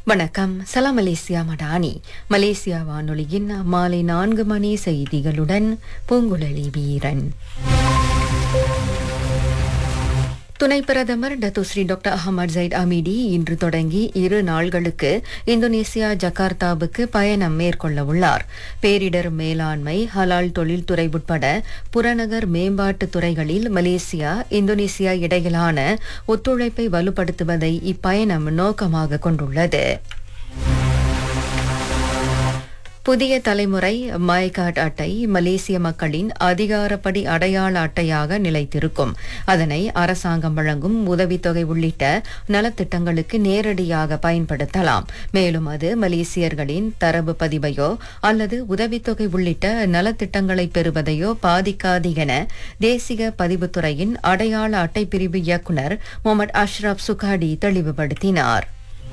வணக்கம் சலாம் Malaysia Madani Malaysia வானொலியின் மாலை நான்கு மணி செய்திகளுடன் பூங்குழலி வீரன் துணை பிரதமர் Datuk Seri doctor Ahmad Zahid Hamidi இன்று தொடங்கி இரு நாள்களுக்கு இந்தோனேசியா ஜகார்த்தாவுக்கு பயணம் மேற்கொள்ள உள்ளார் பேரிடர் மேலாண்மை ஹலால் தொழில்துறை உட்பட புறநகர் மேம்பாட்டு துறைகளில் மலேசியா இந்தோனேசியா இடையிலான ஒத்துழைப்பை வலுப்படுத்துவதை இப்பயணம் நோக்கமாக கொண்டுள்ளது புதிய தலைமுறை மை கார்டு அட்டை மலேசிய மக்களின் அதிகாரப்படி அடையாள அட்டையாக நிலைத்திருக்கும் அதனை அரசாங்கம் வழங்கும் உதவித்தொகை உள்ளிட்ட நலத்திட்டங்களுக்கு நேரடியாக பயன்படுத்தலாம் மேலும் அது மலேசியர்களின் தரவு பதிவையோ அல்லது உதவித்தொகை உள்ளிட்ட நலத்திட்டங்களை பெறுவதையோ பாதிக்காது என தேசிய பதிவுத்துறையின் அடையாள அட்டை பிரிவு இயக்குநர் முகமது அஷ்ரப் சுகாடி தெளிவுபடுத்தினார்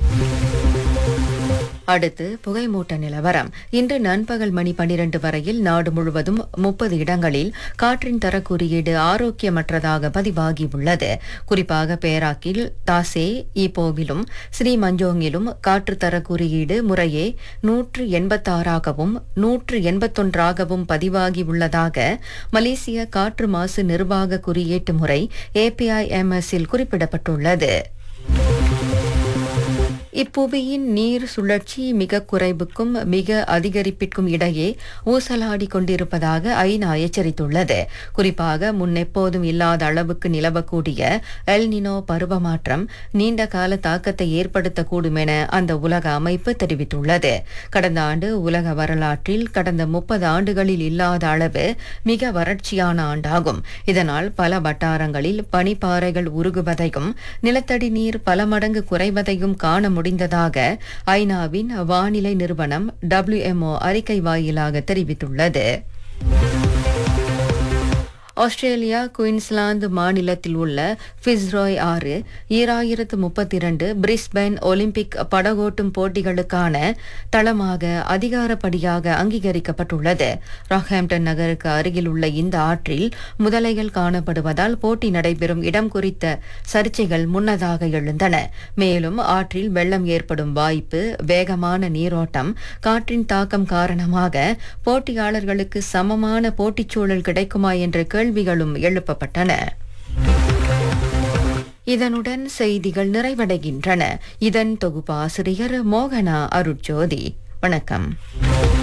அடுத்து புகைமூட்ட நிலவரம் இன்று நண்பகல் மணி பனிரெண்டு வரையில் நாடு முழுவதும் முப்பது இடங்களில் காற்றின் தர குறியீடு ஆரோக்கியமற்றதாக பதிவாகியுள்ளது குறிப்பாக பேராக்கில் தாசே ஈப்போவிலும் ஸ்ரீ மஞ்சோங்கிலும் காற்று தர குறியீடு முறையே நூற்று எண்பத்தாறாகவும் நூற்று எண்பத்தொன்றாகவும் பதிவாகியுள்ளதாக மலேசிய காற்று மாசு நிர்வாக குறியீட்டு முறை ஏபிஐஎம்எஸ் இல் குறிப்பிடப்பட்டுள்ளது இப்புவியின் நீர் சுழற்சி மிக குறைவுக்கும் மிக அதிகரிப்பிற்கும் இடையே ஊசலாடி கொண்டிருப்பதாக ஐநா எச்சரித்துள்ளது குறிப்பாக முன்னெப்போதும் இல்லாத அளவுக்கு நிலவக்கூடிய எல் நினோ பருவமாற்றம் நீண்ட கால தாக்கத்தை ஏற்படுத்தக்கூடும் என அந்த உலக அமைப்பு தெரிவித்துள்ளது கடந்த ஆண்டு உலக வரலாற்றில் கடந்த முப்பது ஆண்டுகளில் இல்லாத அளவு மிக வறட்சியான ஆண்டாகும் இதனால் பல வட்டாரங்களில் பனிப்பாறைகள் உருகுவதையும் நிலத்தடி நீர் பல மடங்கு குறைவதையும் காண முடிந்ததாக ஐநாவின் வானிலை நிறுவனம் டபிள்யூஎம்ஓ அறிக்கை வாயிலாக தெரிவித்துள்ளது ஆஸ்திரேலியா குயின்ஸ்லாந்து மாநிலத்தில் உள்ள ஃபிஸ்ராய் ஆறு ஈராயிரத்து முப்பத்தி இரண்டு பிரிஸ்பேன் ஒலிம்பிக் படகோட்டும் போட்டிகளுக்கான தளமாக அதிகாரப்படியாக அங்கீகரிக்கப்பட்டுள்ளது ராக்ஹாம்டன் நகருக்கு அருகில் உள்ள இந்த ஆற்றில் முதலைகள் காணப்படுவதால் போட்டி நடைபெறும் இடம் குறித்த சர்ச்சைகள் முன்னதாக எழுந்தன மேலும் ஆற்றில் வெள்ளம் ஏற்படும் வாய்ப்பு வேகமான நீரோட்டம் காற்றின் தாக்கம் காரணமாக போட்டியாளர்களுக்கு சமமான போட்டிச் சூழல் கிடைக்குமா என்ற கேள்விகளும் எழுப்பப்பட்டன இதனுடன் செய்திகள் நிறைவடைகின்றன இதன் தொகுப்பாசிரியர் மோகனா அருட்ஜோதி வணக்கம்